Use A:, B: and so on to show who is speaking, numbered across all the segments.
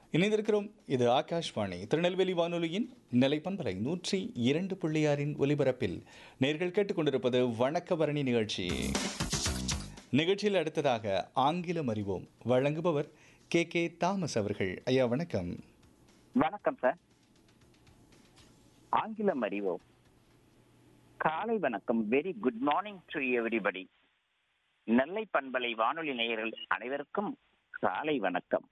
A: இணைந்திருக்கிறோம் இது ஆகாஷ்வாணி திருநெல்வேலி வானொலியின் நிலைப்பண்பலை நூற்றி இரண்டு புள்ளியாரின் ஒலிபரப்பில் நேர்கள் கேட்டுக்கொண்டிருப்பது வணக்கபரணி நிகழ்ச்சி நிகழ்ச்சியில் அடுத்ததாக ஆங்கிலம் அறிவோம் வழங்குபவர் கே கே தாமஸ் அவர்கள் ஐயா வணக்கம்
B: வணக்கம் சார் ஆங்கிலம் அறிவோம் காலை வணக்கம் very good morning to everybody Nellai பண்பலை வானொலி நேயர்கள் அனைவருக்கும் காலை வணக்கம்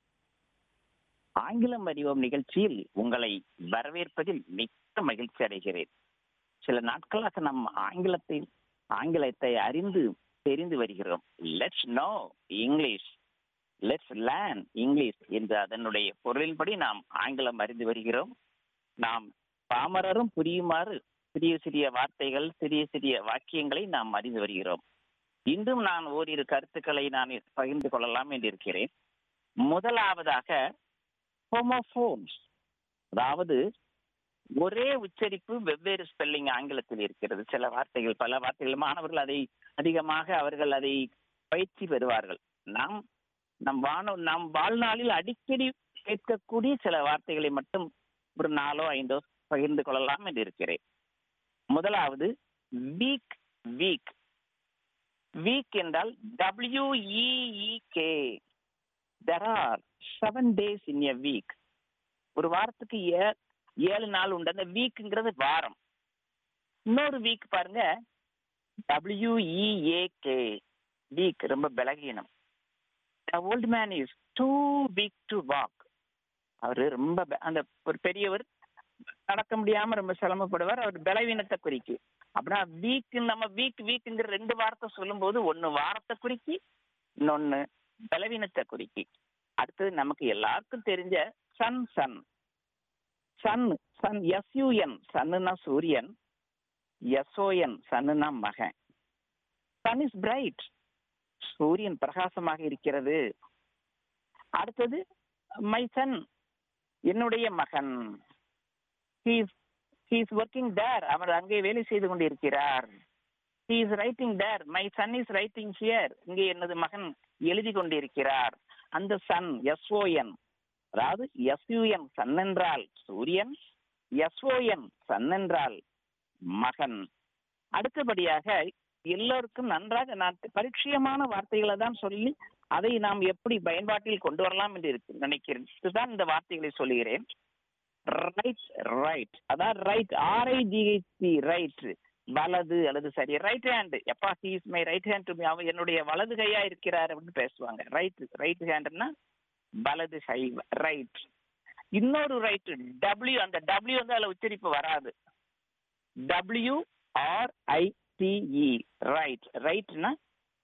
B: ஆங்கிலம் அறிவோம் நிகழ்ச்சியில் உங்களை வரவேற்பதில் மிக்க மகிழ்ச்சி அடைகிறேன் சில நாட்களாக நம் ஆங்கிலத்தை ஆங்கிலத்தை அறிந்து தெரிந்து வருகிறோம் let's know English let's learn English என்று அதனுடைய பொருளின்படி நாம் ஆங்கிலம் அறிந்து வருகிறோம் நாம் பாமரரும் புரியுமாறு சிறிய சிறிய வார்த்தைகள் சிறிய சிறிய வாக்கியங்களை நாம் அறிந்து வருகிறோம் இன்றும் நான் ஓரிரு கருத்துக்களை நான் பகிர்ந்து கொள்ளலாம் என்று இருக்கிறேன் முதலாவதாக ஹோமோஃபோன்ஸ் அதாவது ஒரே உச்சரிப்பு வெவ்வேறு ஸ்பெல்லிங் ஆங்கிலத்தில் இருக்கிறது சில வார்த்தைகள் பல வார்த்தைகள் மாணவர்கள் அதை அதிகமாக அவர்கள் அதை பயிற்சி பெறுவார்கள் நாம் நம் வான நம் வாழ்நாளில் அடிக்கடி கேட்கக்கூடிய சில வார்த்தைகளை மட்டும் ஒரு நாலோ ஐந்தோ பகிர்ந்து கொள்ளலாம் என்று இருக்கிறேன் முதலாவது வீக் வீக் வீக் என்றால் W E E K there are seven days in a week ஒரு வாரத்துக்கு ஏ ஏழு நாள் உண்டு அந்த வீக்குங்கிறது வாரம் இன்னொரு வீக் பாருங்க டபிள்யூஇஏகே வீக் ரொம்ப பலகீனம் old man is too weak to walk அவரு ரொம்ப ப- அந்த ஒரு பெரியவர் நடக்க முடியாம ரொம்ப சிரமப்படுவார் அவர் பலவீனத்தை குறிக்கு அப்படின்னா வீக் நம்ம வீக் வீக்குங்கிற ரெண்டு வார்த்தை சொல்லும்போது ஒன்னு வாரத்தை குறிக்கி இன்னொன்னு பலவீனத்தை குறிக்கி அடுத்தது நமக்கு எல்லாருக்கும் தெரிஞ்ச sun sun sun sun S U N சன்னுனா சூரியன் எஸ்ஓஎன் சன்னுனா மகன் சன் இஸ் பிரைட் சூரியன் பிரகாசமாக இருக்கிறது அடுத்தது மை சன் என்னுடைய மகன் ஹீஸ் ஒர்க்கிங் தேர் அவர் அங்கே வேலை செய்து கொண்டிருக்கிறார் he is writing there my son is writing here இங்கே எனது மகன் எழுதி கொண்டிருக்கிறார் அந்த சன் எஸ்ஓஎன் அதாவது எஸ்யூஎன் சன் என்றால் சூரியன் எஸ்ஓஎன் சன் என்றால் மகன் அடுத்தபடியாக எல்லோருக்கும் நன்றாக நான் பரிச்சயமான வார்த்தைகளை தான் சொல்லி அதை நாம் எப்படி பயன்பாட்டில் கொண்டு வரலாம் என்று இருக்கு நினைக்கிறேன் இதுதான் இந்த வார்த்தைகளை சொல்லுகிறேன் ரைட் ரைட் அதான் ரைட் ஆர்ஐஜிஹெச்சி ரைட் வலது அல்லது சரி ரைட் ஹேண்ட் எப்பா he is my right hand அவன் என்னுடைய வலது கையா இருக்கிறார் அப்படின்னு பேசுவாங்க ரைட் ரைட் ஹேண்ட்னா வலது கை ரைட் இன்னொரு ரைட் டபிள்யூ அந்த டபிள்யூ வந்து அதுல உச்சரிப்பு வராது W R I T E right ரைட்னா